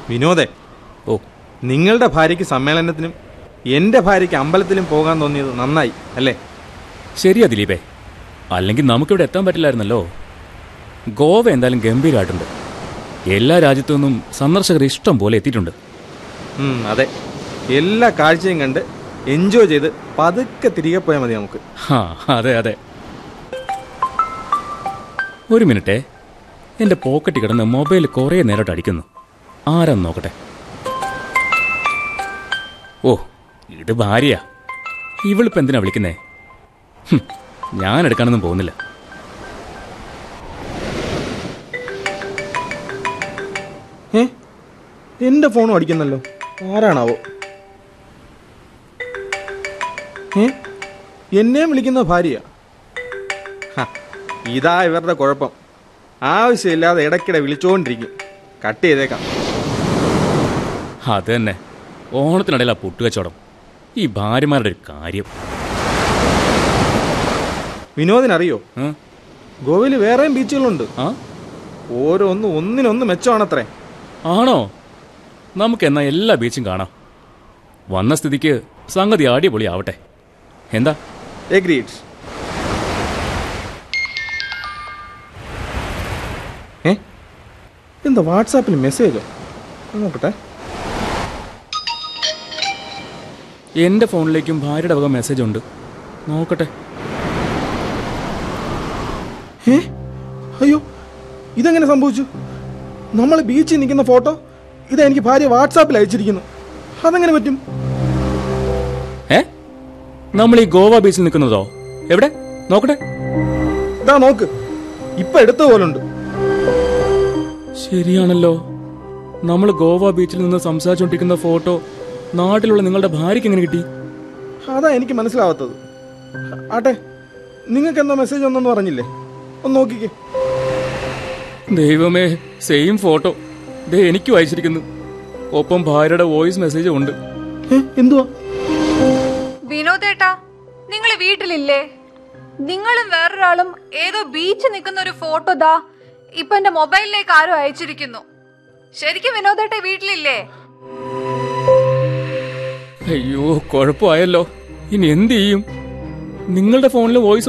വിനോദേ ഓ നിങ്ങളുടെ ഭാര്യയ്ക്ക് സമ്മേളനത്തിനും എൻ്റെ ഭാര്യയ്ക്ക് അമ്പലത്തിലും പോകാൻ തോന്നിയത് നന്നായി അല്ലേ ശരിയാ ദിലീപേ അല്ലെങ്കിൽ നമുക്കിവിടെ എത്താൻ പറ്റില്ലായിരുന്നല്ലോ ഗോവ എന്തായാലും ഗംഭീരമായിട്ടുണ്ട് എല്ലാ രാജ്യത്തു നിന്നും സന്ദർശകർ ഇഷ്ടം പോലെ എത്തിയിട്ടുണ്ട് ഉം, അതെ എല്ലാ കാഴ്ചയും കണ്ട് എൻജോയ് ചെയ്ത് പതുക്കെ തിരികെ പോയാൽ മതി നമുക്ക് ഹാ അതെ അതെ ഒരു മിനിറ്റേ എൻ്റെ പോക്കറ്റിൽ കിടന്ന് മൊബൈൽ കുറേ നേരമായിട്ട് അടിക്കുന്നു ആരാന്ന് നോക്കട്ടെ ഓ ഇത് ഭാര്യയാ ഇവളിപ്പോ എന്തിനാ വിളിക്കുന്നേ ഹും, ഞാൻ എടുക്കാനൊന്നും പോകുന്നില്ല ഏ എൻ്റെ ഫോണും അടിക്കുന്നല്ലോ ആരാണാവോ ഏ എന്നെയും വിളിക്കുന്ന ഭാര്യ ഇതാ ഇവരുടെ കുഴപ്പം ആവശ്യമില്ലാതെ ഇടയ്ക്കിടെ വിളിച്ചുകൊണ്ടിരിക്കും കട്ട് ചെയ്തേക്കാം അത് തന്നെ ഓണത്തിനിടയിൽ ആ പുട്ടുകച്ചവടം ഈ ഭാര്യമാരുടെ ഒരു കാര്യം വിനോദിനറിയോ ആ? ഗോവയിൽ വേറെയും ബീച്ചുകളുണ്ട് ആ ഓരോന്നും ഒന്നിനൊന്ന് മെച്ചമാണത്രേ ആണോ നമുക്ക് എന്നാ എല്ലാ ബീച്ചും കാണാം വന്ന സ്ഥിതിക്ക് സംഗതി അടിപൊളി ആവട്ടെ എന്താ എഗ്രീഡ് ഏ എന്താ വാട്സാപ്പിൽ മെസ്സേജോ നോക്കട്ടെ എന്റെ ഫോണിലേക്കും ഭാര്യയുടെ വക മെസ്സേജ് ഉണ്ട് നോക്കട്ടെ ഏ അയ്യോ ഇതെങ്ങനെ സംഭവിച്ചു നമ്മൾ ബീച്ചിൽ നിൽക്കുന്ന ഫോട്ടോ ഇതാ എനിക്ക് ഭാര്യ വാട്സാപ്പിൽ അയച്ചിരിക്കുന്നു അതെങ്ങനെ പറ്റും ഏ നമ്മൾ ഈ ഗോവ ബീച്ചിൽ നിൽക്കുന്നതോ എവിടെ നോക്കട്ടെ ഇതാ നോക്ക് ഇപ്പൊ എടുത്ത പോലുണ്ട് ശരിയാണല്ലോ നമ്മൾ ഗോവ ബീച്ചിൽ നിന്ന് സംസാരിച്ചുകൊണ്ടിരിക്കുന്ന ഫോട്ടോ നാട്ടിലുള്ള നിങ്ങളുടെ ഭാര്യയ്ക്ക് എങ്ങനെ കിട്ടി അതാ എനിക്ക് മനസ്സിലാവാത്തത് ആട്ടെ നിങ്ങൾക്ക് എന്താ മെസ്സേജ് ഒന്നെന്ന് പറഞ്ഞില്ലേ ഒന്ന് നോക്കിക്കേ ദൈവമേ സെയിം ഫോട്ടോ ദേ എനിക്കും അയച്ചിരിക്കുന്നു ഒപ്പം ഭാര്യയുടെ വോയിസ് മെസ്സേജും ഉണ്ട് ഏ എന്തുവാ വിനോദേട്ടാ നിങ്ങൾ വീട്ടിലില്ലേ നിങ്ങളും വേറൊരാളും ഏതോ ബീച്ച് നിൽക്കുന്ന ഒരു ഫോട്ടോ ദാ ഇപ്പൊ എന്റെ മൊബൈലിലേക്ക് ആരോ അയച്ചിരിക്കുന്നു ശരിക്കും വിനോദേട്ട വീട്ടിലില്ലേ അയ്യോ കുഴപ്പമായല്ലോ ഇനി എന്ത് ചെയ്യും നിങ്ങളുടെ ഫോണിൽ വോയിസ്